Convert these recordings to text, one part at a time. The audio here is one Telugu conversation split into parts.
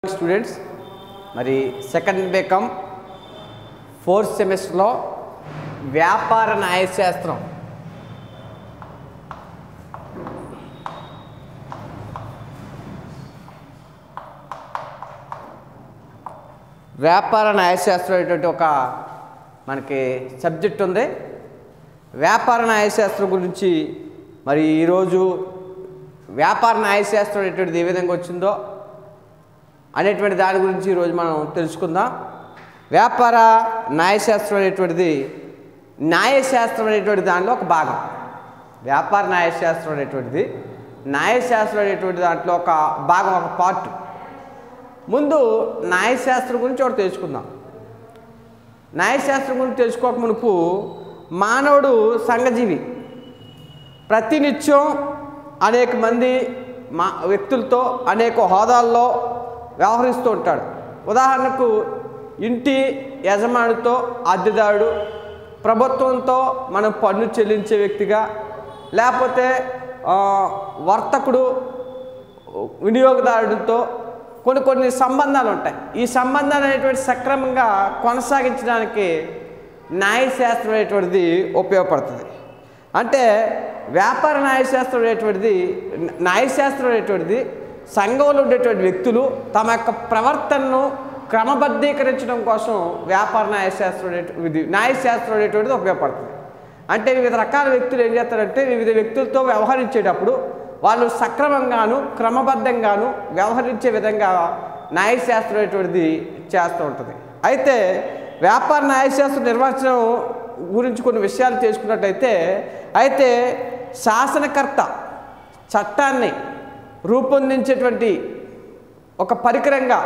స్టూడెంట్స్ మరి సెకండ్ బేకమ్ ఫోర్త్ సెమిస్టర్లో వ్యాపార న్యాయశాస్త్రం వ్యాపార న్యాయశాస్త్రం అనేటువంటి ఒక మనకి సబ్జెక్ట్ ఉంది వ్యాపార న్యాయశాస్త్రం గురించి మరి ఈరోజు వ్యాపార న్యాయశాస్త్రం అనేటువంటిది ఏ విధంగా వచ్చిందో అనేటువంటి దాని గురించి ఈరోజు మనం తెలుసుకుందాం వ్యాపార న్యాయశాస్త్రం అనేటువంటిది న్యాయశాస్త్రం అనేటువంటి దానిలో ఒక భాగం వ్యాపార న్యాయశాస్త్రం అనేటువంటిది న్యాయశాస్త్రం అనేటువంటి దాంట్లో ఒక భాగం ఒక పార్ట్ ముందు న్యాయశాస్త్రం గురించి ఒకటి తెలుసుకుందాం న్యాయశాస్త్రం గురించి తెలుసుకోక మునుపు మానవుడు సంఘజీవి ప్రతినిత్యం అనేక మంది మా వ్యక్తులతో అనేక హోదాల్లో వ్యవహరిస్తూ ఉంటాడు ఉదాహరణకు ఇంటి యజమానితో అద్దెదారుడు ప్రభుత్వంతో మనం పన్ను చెల్లించే వ్యక్తిగా లేకపోతే ఆ, వర్తకుడు వినియోగదారుడితో కొన్ని కొన్ని సంబంధాలు ఉంటాయి ఈ సంబంధాలు అనేటువంటి సక్రమంగా కొనసాగించడానికి న్యాయశాస్త్రం అనేటువంటిది ఉపయోగపడుతుంది అంటే వ్యాపార న్యాయశాస్త్రం అనేటువంటిది న్యాయశాస్త్రం అనేటువంటిది సంఘంలో ఉండేటువంటి వ్యక్తులు తమ యొక్క ప్రవర్తనను క్రమబద్ధీకరించడం కోసం వ్యాపార న్యాయశాస్త్రం అనేటువంటిది న్యాయశాస్త్రం అనేటువంటిది ఉపయోగపడుతుంది అంటే వివిధ రకాల వ్యక్తులు ఏం చేస్తారంటే వివిధ వ్యక్తులతో వ్యవహరించేటప్పుడు వాళ్ళు సక్రమంగాను క్రమబద్ధంగాను వ్యవహరించే విధంగా న్యాయశాస్త్రం అనేటువంటిది చేస్తూ ఉంటుంది అయితే వ్యాపార న్యాయశాస్త్ర నిర్వచనం గురించి కొన్ని విషయాలు చేసుకున్నట్టయితే అయితే శాసనకర్త చట్టాన్ని రూపొందించేటువంటి ఒక పరికరంగా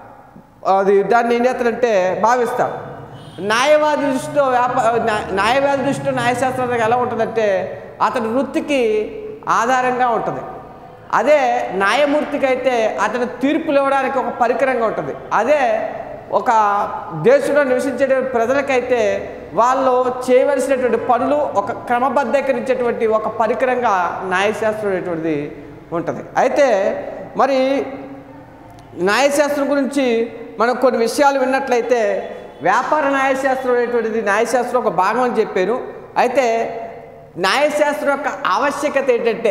అది దాన్ని ఏం చేస్తారంటే భావిస్తాం న్యాయవాది దృష్టిలో వ్యాపార న్యాయవాది దృష్టిలో న్యాయశాస్త్రం ఎలా ఉంటుందంటే అతని వృత్తికి ఆధారంగా ఉంటుంది అదే న్యాయమూర్తికి అయితే అతని తీర్పులు ఇవ్వడానికి ఒక పరికరంగా ఉంటుంది అదే ఒక దేశంలో నివసించే ప్రజలకైతే వాళ్ళు చేయవలసినటువంటి పనులు ఒక క్రమబద్ధీకరించేటువంటి ఒక పరికరంగా న్యాయశాస్త్రం అనేటువంటిది ఉంటుంది అయితే మరి న్యాయశాస్త్రం గురించి మనం కొన్ని విషయాలు విన్నట్లయితే వ్యాపార న్యాయశాస్త్రం అనేటువంటిది న్యాయశాస్త్రం ఒక భాగం అని చెప్పాను అయితే న్యాయశాస్త్రం యొక్క ఆవశ్యకత ఏంటంటే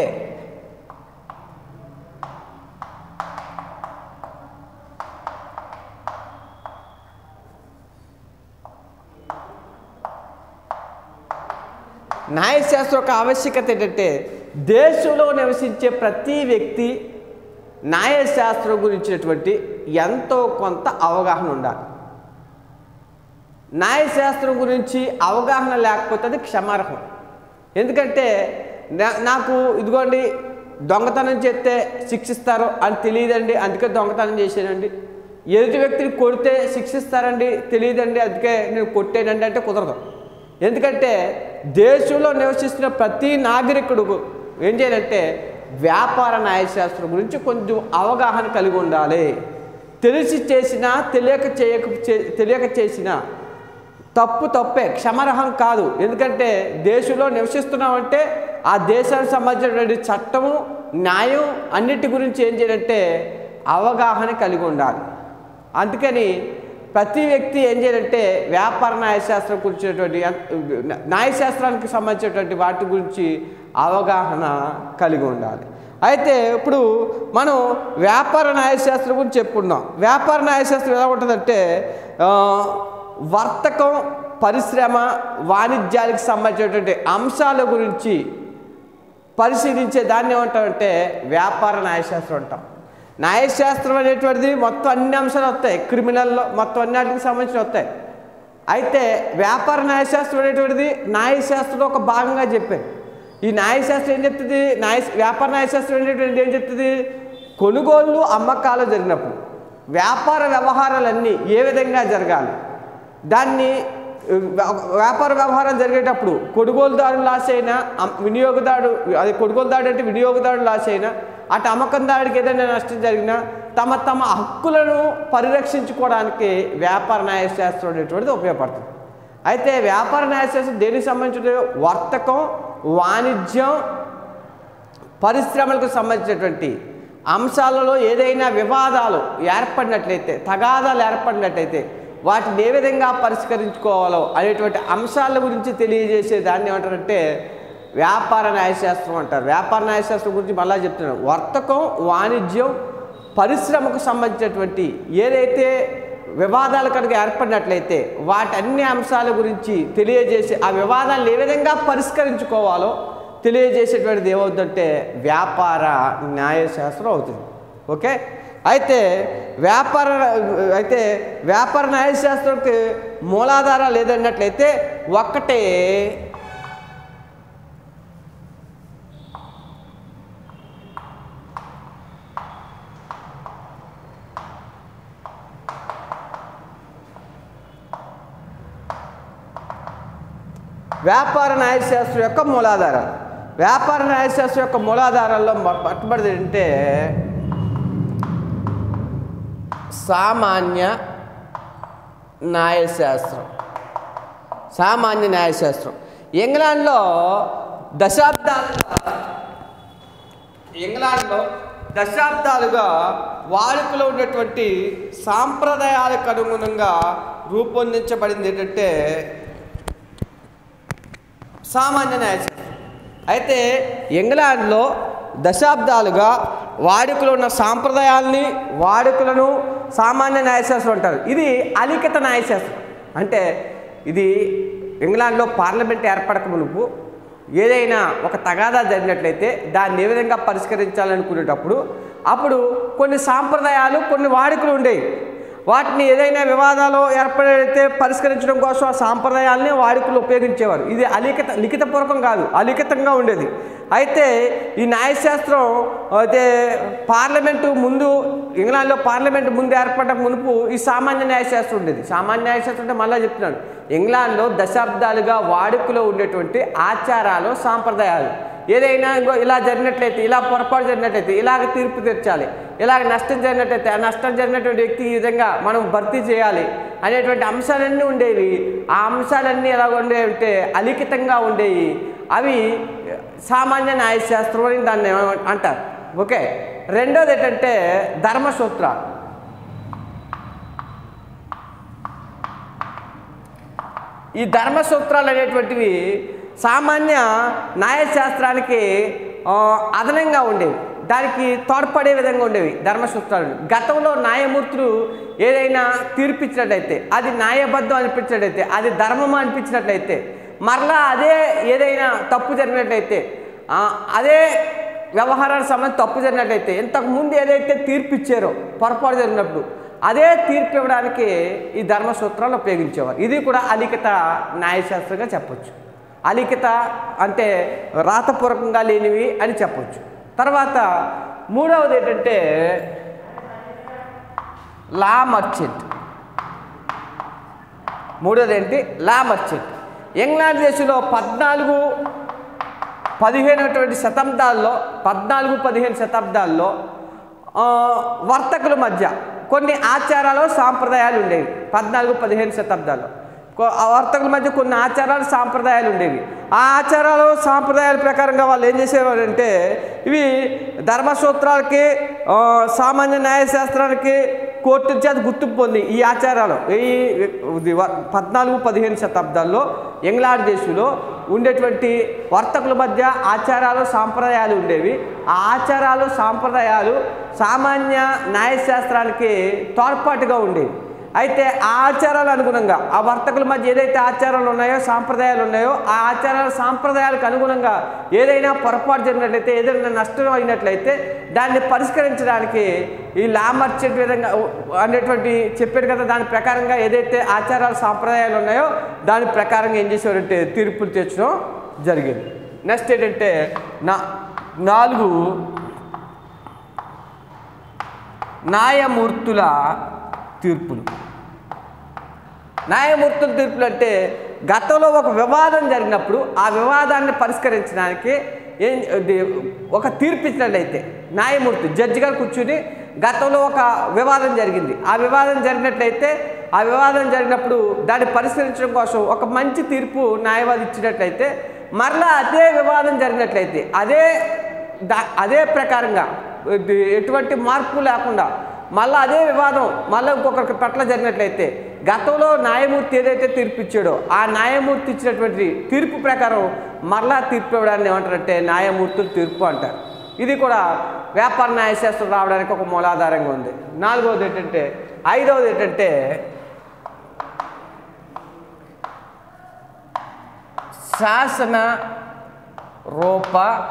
న్యాయశాస్త్రం యొక్క ఆవశ్యకత ఏంటంటే దేశంలో నివసించే ప్రతి వ్యక్తి న్యాయశాస్త్రం గురించినటువంటి ఎంతో కొంత అవగాహన ఉండాలి న్యాయశాస్త్రం గురించి అవగాహన లేకపోతే అది క్షమార్హం ఎందుకంటే నా- నాకు ఇదిగోండి దొంగతనం చేస్తే శిక్షిస్తారు అని తెలియదండి అందుకే దొంగతనం చేశానండి ఎదుటి వ్యక్తిని కొడితే శిక్షిస్తారండి తెలియదండి అందుకే నేను కొట్టానండి అంటే కుదరదు ఎందుకంటే దేశంలో నివసిస్తున్న ప్రతి నాగరికుడు ఏం చేయాలంటే వ్యాపార న్యాయశాస్త్రం గురించి కొంచెం అవగాహన కలిగి ఉండాలి తెలిసి చేసినా తెలియక చేయక చే- తెలియక చేసినా తప్పు తప్పే క్షమరహం కాదు ఎందుకంటే దేశంలో నివసిస్తున్నామంటే ఆ దేశానికి సంబంధించినటువంటి చట్టము న్యాయం అన్నిటి గురించి ఏం చేయాలంటే అవగాహన కలిగి ఉండాలి అందుకని ప్రతి వ్యక్తి ఏం చేయాలంటే వ్యాపార న్యాయశాస్త్రం గురించినటువంటి న్యాయశాస్త్రానికి సంబంధించినటువంటి వాటి గురించి అవగాహన కలిగి ఉండాలి అయితే ఇప్పుడు మనం వ్యాపార న్యాయశాస్త్రం గురించి చెప్పుకుందాం వ్యాపార న్యాయశాస్త్రం ఎలా ఉంటుందంటే ఆ, వర్తకం పరిశ్రమ వాణిజ్యానికి సంబంధించినటువంటి అంశాల గురించి పరిశీలించే దాన్ని ఏమంటామంటే వ్యాపార న్యాయశాస్త్రం అంటాం న్యాయశాస్త్రం అనేటువంటిది మొత్తం అన్ని అంశాలు వస్తాయి క్రిమినల్లో మొత్తం అన్నిటికి సంబంధించి వస్తాయి అయితే వ్యాపార న్యాయశాస్త్రం అనేటువంటిది న్యాయశాస్త్రంలో ఒక భాగంగా చెప్పారు ఈ న్యాయశాస్త్రం ఏం చెప్తుంది న్యాయ వ్యాపార న్యాయశాస్త్రం అనేటువంటిది ఏం చెప్తుంది కొనుగోళ్ళు అమ్మకాలు జరిగినప్పుడు వ్యాపార వ్యవహారాలన్నీ ఏ విధంగా జరగాలి దాన్ని వ్య- వ్యాపార వ్యవహారం జరిగేటప్పుడు కొనుగోలుదారు లాస్ అయినా అమ్- వినియోగదారుడు అది కొనుగోలుదారుడు అంటే వినియోగదారుడు లాస్ అయినా అటు అమ్మకందారుడికి ఏదైనా నష్టం జరిగినా తమ తమ హక్కులను పరిరక్షించుకోవడానికి వ్యాపార న్యాయశాస్త్రం అనేటువంటిది ఉపయోగపడుతుంది అయితే వ్యాపార న్యాయశాస్త్రం దేనికి సంబంధించిన వర్తకం వాణిజ్యం పరిశ్రమలకు సంబంధించినటువంటి అంశాలలో ఏదైనా వివాదాలు ఏర్పడినట్లయితే తగాదాలు ఏర్పడినట్లయితే వాటిని ఏ విధంగా పరిష్కరించుకోవాలో అనేటువంటి అంశాల గురించి తెలియజేసే దాన్ని ఏమంటారంటే వ్యాపార న్యాయశాస్త్రం అంటారు వ్యాపార న్యాయశాస్త్రం గురించి మళ్ళా చెప్తున్నాను వర్తకం వాణిజ్యం పరిశ్రమకు సంబంధించినటువంటి ఏదైతే వివాదాలు కనుక ఏర్పడినట్లయితే వాటన్ని అంశాల గురించి తెలియజేసి ఆ వివాదాలను ఏ విధంగా పరిష్కరించుకోవాలో తెలియజేసేటువంటిది ఏమవుతుందంటే వ్యాపార న్యాయశాస్త్రం అవుతుంది ఓకే అయితే వ్యాపార అయితే వ్యాపార న్యాయశాస్త్రంకి మూలాధారాలు ఏదన్నట్లయితే ఒక్కటే వ్యాపార న్యాయశాస్త్రం యొక్క మూలాధారాలు వ్యాపార న్యాయశాస్త్రం యొక్క మూలాధారాల్లో మొ- మొట్టమొదటిది ఏంటంటే సామాన్య న్యాయశాస్త్రం సామాన్య న్యాయశాస్త్రం ఇంగ్లాండ్లో దశాబ్దాలుగా ఇంగ్లాండ్లో దశాబ్దాలుగా వాడుకలో ఉన్నటువంటి సాంప్రదాయాలకు అనుగుణంగా రూపొందించబడింది ఏంటంటే సామాన్య న్యాయశాస్త్రం అయితే ఇంగ్లాండ్లో దశాబ్దాలుగా వాడుకలో ఉన్న సాంప్రదాయాల్ని వాడుకలను సామాన్య న్యాయశాస్త్రం అంటారు ఇది అలిఖిత న్యాయశాస్త్రం అంటే ఇది ఇంగ్లాండ్లో పార్లమెంట్ ఏర్పడక మునుపు ఏదైనా ఒక తగాదా జరిగినట్లయితే దాన్ని ఏ విధంగా పరిష్కరించాలనుకునేటప్పుడు అప్పుడు కొన్ని సాంప్రదాయాలు కొన్ని వాడుకలు ఉండేవి వాటిని ఏదైనా వివాదాలు ఏర్పడితే పరిష్కరించడం కోసం ఆ సాంప్రదాయాల్ని వాడుకలు ఉపయోగించేవారు ఇది అలిఖిత లిఖితపూర్వకం కాదు అలిఖితంగా ఉండేది అయితే ఈ న్యాయశాస్త్రం అయితే పార్లమెంటు ముందు ఇంగ్లాండ్లో పార్లమెంట్ ముందు ఏర్పడక మునుపు ఈ సామాన్య న్యాయశాస్త్రం ఉండేది సామాన్య న్యాయశాస్త్రం అంటే మళ్ళీ చెప్తున్నాను ఇంగ్లాండ్లో దశాబ్దాలుగా వాడుకలో ఉండేటువంటి ఆచారాలు సాంప్రదాయాలు ఏదైనా ఇంకో ఇలా జరిగినట్లయితే ఇలా పొరపాటు జరిగినట్లయితే ఇలాగ తీర్పు తీర్చాలి ఇలాగ నష్టం జరిగినట్లయితే ఆ నష్టం జరిగినటువంటి వ్యక్తి ఈ విధంగా మనం భర్తీ చేయాలి అనేటువంటి అంశాలన్నీ ఉండేవి ఆ అంశాలన్నీ ఎలా ఉండేవి అంటే అలిఖితంగా ఉండేవి అవి సామాన్య న్యాయశాస్త్రం అని దాన్ని ఏమ- అంటారు ఓకే రెండోది ఏంటంటే ధర్మసూత్రాలు ఈ ధర్మసూత్రాలు అనేటువంటివి సామాన్య న్యాయశాస్త్రానికి ఆ, అదనంగా ఉండేవి దానికి తోడ్పడే విధంగా ఉండేవి ధర్మసూత్రాలు గతంలో న్యాయమూర్తులు ఏదైనా తీర్పిచ్చినట్లయితే అది న్యాయబద్ధం అనిపించినట్లయితే అది ధర్మం అనిపించినట్లయితే మరలా అదే ఏదైనా తప్పు జరిగినట్లయితే ఆ, అదే వ్యవహారానికి సంబంధించి తప్పు జరిగినట్లయితే ఇంతకు ముందు ఏదైతే తీర్పు ఇచ్చారో పొరపాటు జరిగినప్పుడు అదే తీర్పు ఇవ్వడానికి ఈ ధర్మసూత్రాలు ఉపయోగించేవారు ఇది కూడా అలిఖిత న్యాయశాస్త్రంగా చెప్పొచ్చు అలిఖిత అంటే రాతపూర్వకంగా లేనివి అని చెప్పొచ్చు తర్వాత మూడవది ఏంటంటే లా మర్చెంట్ మూడోది ఏంటి లా మర్చెంట్ ఇంగ్లాండ్ దేశంలో పద్నాలుగు పదిహేనటువంటి శతాబ్దాల్లో పద్నాలుగు పదిహేను శతాబ్దాల్లో ఆ, వర్తకుల మధ్య కొన్ని ఆచారాలు సాంప్రదాయాలు ఉండేవి పద్నాలుగు పదిహేను శతాబ్దాల్లో కొ- ఆ వర్తకుల మధ్య కొన్ని ఆచారాలు సాంప్రదాయాలు ఉండేవి ఆ ఆచారాలు సాంప్రదాయాల ప్రకారంగా వాళ్ళు ఏం చేసేవారంటే ఇవి ధర్మసూత్రాలకి ఆ, సామాన్య న్యాయశాస్త్రానికి కోర్టు చేత గుర్తింపు పొంది ఈ ఆచారాలు ఈ ఇది వ- పద్నాలుగు పదిహేను శతాబ్దాల్లో ఇంగ్లాండ్ దేశంలో ఉండేటువంటి వర్తకుల మధ్య ఆచారాలు సాంప్రదాయాలు ఉండేవి ఆ ఆచారాలు సాంప్రదాయాలు సామాన్య న్యాయశాస్త్రానికి తోడ్పాటుగా ఉండేవి అయితే ఆ ఆచారాలు అనుగుణంగా ఆ వర్తకుల మధ్య ఏదైతే ఆచారాలు ఉన్నాయో సాంప్రదాయాలు ఉన్నాయో ఆ ఆచారాల సాంప్రదాయాలకు అనుగుణంగా ఏదైనా పొరపాటు జరిగినట్లయితే ఏదైనా నష్టం అయినట్లయితే దాన్ని పరిష్కరించడానికి ఈ లా మర్చెంట్ విధంగా అనేటువంటి చెప్పాడు కదా దాని ప్రకారంగా ఏదైతే ఆచారాలు సాంప్రదాయాలు ఉన్నాయో దాని ప్రకారంగా ఏం చేసేవారంటే తీర్పులు తెచ్చడం జరిగింది నెక్స్ట్ ఏంటంటే నా నాలుగు న్యాయమూర్తుల తీర్పులు న్యాయమూర్తుల తీర్పులు అంటే గతంలో ఒక వివాదం జరిగినప్పుడు ఆ వివాదాన్ని పరిష్కరించడానికి ఏం ఇది ఒక తీర్పు ఇచ్చినట్లయితే న్యాయమూర్తి జడ్జి గారు కూర్చుని గతంలో ఒక వివాదం జరిగింది ఆ వివాదం జరిగినట్లయితే ఆ వివాదం జరిగినప్పుడు దాన్ని పరిష్కరించడం కోసం ఒక మంచి తీర్పు న్యాయవాది ఇచ్చినట్లయితే మరలా అదే వివాదం జరిగినట్లయితే అదే దా అదే ప్రకారంగా ఇది ఎటువంటి మార్పు లేకుండా మళ్ళీ అదే వివాదం మళ్ళీ ఇంకొకరికి పట్ల జరిగినట్లయితే గతంలో న్యాయమూర్తి ఏదైతే తీర్పు ఇచ్చాడో ఆ న్యాయమూర్తి ఇచ్చినటువంటి తీర్పు ప్రకారం మరలా తీర్పు ఇవ్వడాన్ని ఏమంటారంటే న్యాయమూర్తులు తీర్పు అంటారు ఇది కూడా వ్యాపార న్యాయశాస్త్రం రావడానికి ఒక మూలాధారంగా ఉంది నాలుగవది ఏంటంటే ఐదవది ఏంటంటే శాసన రూప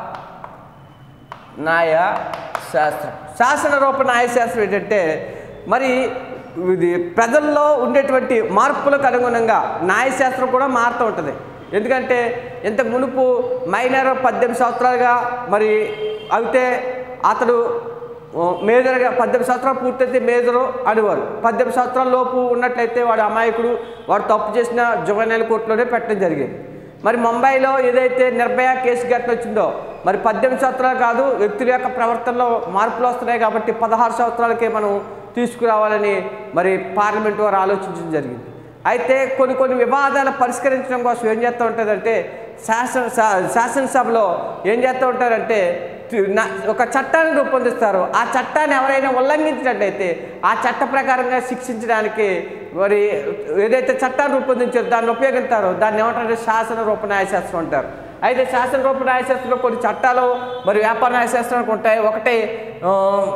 న్యాయ శాస్త్రం శాసన రూప న్యాయ శాస్త్రం ఏంటంటే మరి ఇది ప్రజల్లో ఉండేటువంటి మార్పులకు అనుగుణంగా న్యాయశాస్త్రం కూడా మారుతూ ఉంటుంది ఎందుకంటే ఇంతకు మునుపు మైనర్ పద్దెనిమిది సంవత్సరాలుగా మరి అయితే అతడు ఓ, మేజర్గా పద్దెనిమిది సంవత్సరాలు పూర్తయితే మేజరు అనేవారు పద్దెనిమిది సంవత్సరాల లోపు ఉన్నట్లయితే వాడు అమాయకుడు వాడు తప్పు చేసిన జువనైల్ కోర్టులోనే పెట్టడం జరిగేది మరి ముంబైలో ఏదైతే నిర్భయ కేసు గట్ట వచ్చిందో మరి పద్దెనిమిది సంవత్సరాలు కాదు వ్యక్తుల యొక్క ప్రవర్తనలో మార్పులు వస్తున్నాయి కాబట్టి పదహారు సంవత్సరాలకే మనం తీసుకురావాలని మరి పార్లమెంట్ వారు ఆలోచించడం జరిగింది అయితే కొన్ని కొన్ని వివాదాలు పరిష్కరించడం కోసం ఏం చేస్తూ ఉంటుందంటే శాసన శా- శాసనసభలో ఏం చేస్తూ ఉంటారంటే తి- నా- ఒక చట్టాన్ని రూపొందిస్తారు ఆ చట్టాన్ని ఎవరైనా ఉల్లంఘించినట్లయితే ఆ చట్ట ప్రకారంగా శిక్షించడానికి మరి ఏదైతే చట్టాన్ని రూపొందించారో దాన్ని ఉపయోగిస్తారో దాన్ని ఏమంటారంటే శాసన రూప న్యాయశాస్త్రం అంటారు అయితే శాసన రూప న్యాయశాస్త్రంలో కొన్ని చట్టాలు మరి వ్యాపార న్యాయశాస్త్రానికి ఉంటాయి ఒకటి ఆ,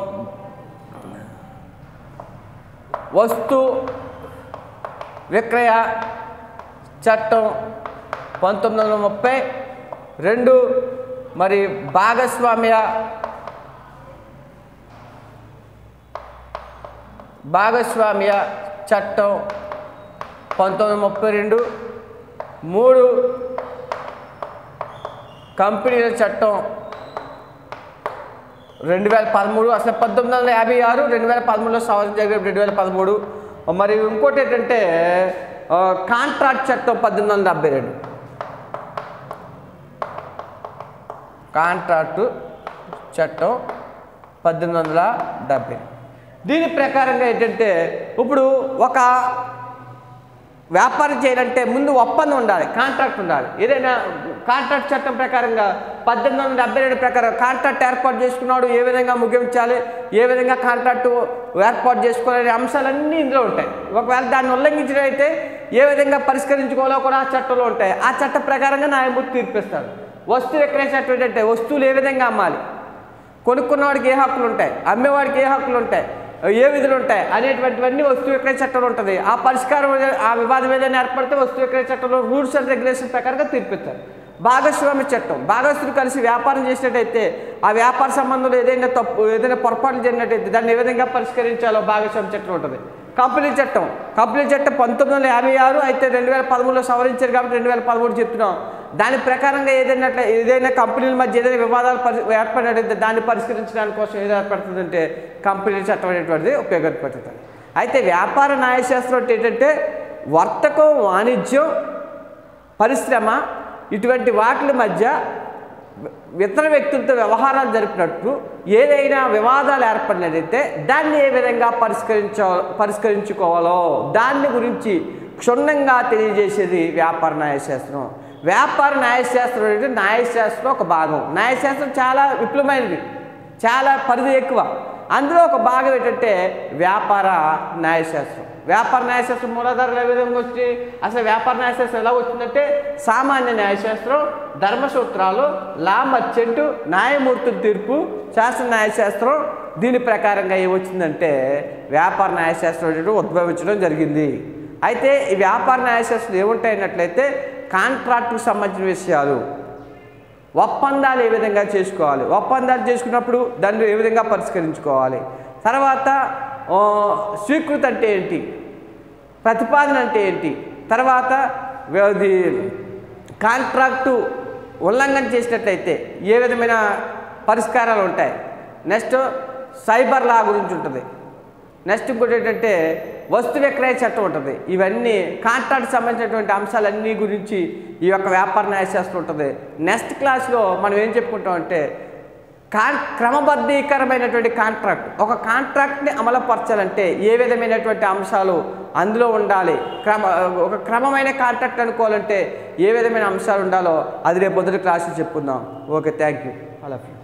వస్తు విక్రయ చట్టం పంతొమ్మిది వందల ముప్పై రెండు మరి భాగస్వామ్య భాగస్వామ్య చట్టం పంతొమ్మిది వందల ముప్పై రెండు మూడు కంపెనీల చట్టం రెండు వేల పదమూడు అసలు పంతొమ్మిది వందల యాభై ఆరు రెండు వేల పదమూడులో సవరణ జరిగిన రెండు వేల పదమూడు మరి ఇంకోటి ఏంటంటే ఆ, కాంట్రాక్ట్ చట్టం పద్దెనిమిది వందల డెబ్బై రెండు కాంట్రాక్టు చట్టం పద్దెనిమిది వందల డెబ్బై దీని ప్రకారంగా ఏంటంటే ఇప్పుడు ఒక వ్యాపారం చేయాలంటే ముందు ఒప్పందం ఉండాలి కాంట్రాక్ట్ ఉండాలి ఏదైనా కాంట్రాక్ట్ చట్టం ప్రకారంగా పద్దెనిమిది వందల డెబ్బై రెండు ప్రకారం కాంట్రాక్ట్ ఏర్పాటు చేసుకున్నాడు ఏ విధంగా ముగించాలి ఏ విధంగా కాంట్రాక్ట్ ఏర్పాటు చేసుకోవాలనే అంశాలన్నీ ఇందులో ఉంటాయి ఒకవేళ దాన్ని ఉల్లంఘించినట్లయితే ఏ విధంగా పరిష్కరించుకోవాలో కూడా ఆ చట్టంలో ఉంటాయి ఆ చట్ట ప్రకారంగా న్యాయమూర్తి తీర్పిస్తాడు వస్తు విక్రయ చట్టం ఏంటంటే వస్తువులు ఏ విధంగా అమ్మాలి కొనుక్కున్నవాడికి ఏ హక్కులు ఉంటాయి అమ్మేవాడికి ఏ హక్కులు ఉంటాయి ఏ విధులు ఉంటాయి అనేటువంటివన్నీ వస్తు విక్రయ చట్టంలో ఉంటుంది ఆ పరిష్కారం ఏదైనా- ఆ వివాదం ఏదైనా ఏర్పడితే వస్తు విక్రయ చట్టంలో రూల్స్ అండ్ రెగ్యులేషన్ ప్రకారంగా తీర్పిస్తారు భాగస్వామ్య చట్టం భాగస్తులు కలిసి వ్యాపారం చేసినట్టయితే ఆ వ్యాపార సంబంధంలో ఏదైనా తప్పు ఏదైనా పొరపాటు జరిగినట్టయితే దాన్ని ఏ విధంగా పరిష్కరించాలో భాగస్వామ్య చట్టం ఉంటుంది కంపెనీ చట్టం కంపెనీ చట్టం పంతొమ్మిది వందల యాభై ఆరు అయితే రెండు వేల పదమూడులో సవరించారు కాబట్టి రెండు వేల పదమూడు చెప్తున్నాం దాని ప్రకారంగా ఏదైనా అట్లా ఏదైనా కంపెనీల మధ్య ఏదైనా వివాదాలు పరి ఏర్పడినట్టయితే దాన్ని పరిష్కరించడానికి కోసం ఏది ఏర్పడుతుందంటే కంపెనీ చట్టం అనేటువంటిది ఉపయోగపడుతుంది అయితే వ్యాపార న్యాయశాస్త్రం అంటే ఏంటంటే వర్తకం వాణిజ్యం పరిశ్రమ ఇటువంటి వాటి మధ్య ఇతర వ్యక్తులతో వ్యవహారాలు జరిపినట్టు ఏదైనా వివాదాలు ఏర్పడినట్టయితే దాన్ని ఏ విధంగా పరిష్కరించ పరిష్కరించుకోవాలో దాన్ని గురించి క్షుణ్ణంగా తెలియజేసేది వ్యాపార న్యాయశాస్త్రం వ్యాపార న్యాయశాస్త్రం అనేది న్యాయశాస్త్రం ఒక భాగం న్యాయశాస్త్రం చాలా విపులమైనది చాలా పరిధి ఎక్కువ అందులో ఒక భాగం ఏంటంటే వ్యాపార న్యాయశాస్త్రం వ్యాపార న్యాయశాస్త్రం మూలాధారాలు ఏ విధంగా వచ్చి అసలు వ్యాపార న్యాయశాస్త్రం ఎలా వచ్చిందంటే సామాన్య న్యాయశాస్త్రం ధర్మసూత్రాలు లా మర్చెంటు న్యాయమూర్తుల తీర్పు శాస్త్ర న్యాయశాస్త్రం దీని ప్రకారంగా ఏమొచ్చిందంటే వ్యాపార న్యాయశాస్త్రం అనేది ఉద్భవించడం జరిగింది అయితే ఈ వ్యాపార న్యాయశాస్త్రం ఏముంటాయి అన్నట్లయితే కాంట్రాక్టుకు సంబంధించిన విషయాలు ఒప్పందాలు ఏ విధంగా చేసుకోవాలి ఒప్పందాలు చేసుకున్నప్పుడు దాన్ని ఏ విధంగా పరిష్కరించుకోవాలి తర్వాత ఆ, స్వీకృతి అంటే ఏంటి ప్రతిపాదన అంటే ఏంటి తర్వాత అది కాంట్రాక్టు ఉల్లంఘన చేసినట్లయితే ఏ విధమైన పరిష్కారాలు ఉంటాయి నెక్స్ట్ సైబర్ లా గురించి ఉంటుంది నెక్స్ట్ ఇంకోటి ఏంటంటే వస్తు విక్రయ చట్టం ఉంటుంది ఇవన్నీ కాంట్రాక్ట్ సంబంధించినటువంటి అంశాలన్నీ గురించి ఈ యొక్క వ్యాపార న్యాయశాస్త్రం ఉంటుంది నెక్స్ట్ క్లాస్లో మనం ఏం చెప్పుకుంటామంటే కాన్ క్రమబద్ధీకరమైనటువంటి కాంట్రాక్ట్ ఒక కాంట్రాక్ట్ని అమలుపరచాలంటే ఏ విధమైనటువంటి అంశాలు అందులో ఉండాలి క్రమ ఒక క్రమమైన కాంట్రాక్ట్ అనుకోవాలంటే ఏ విధమైన అంశాలు ఉండాలో అది రేపు పొద్దుటి క్లాసులు చెప్పుకుందాం okay thank you all of you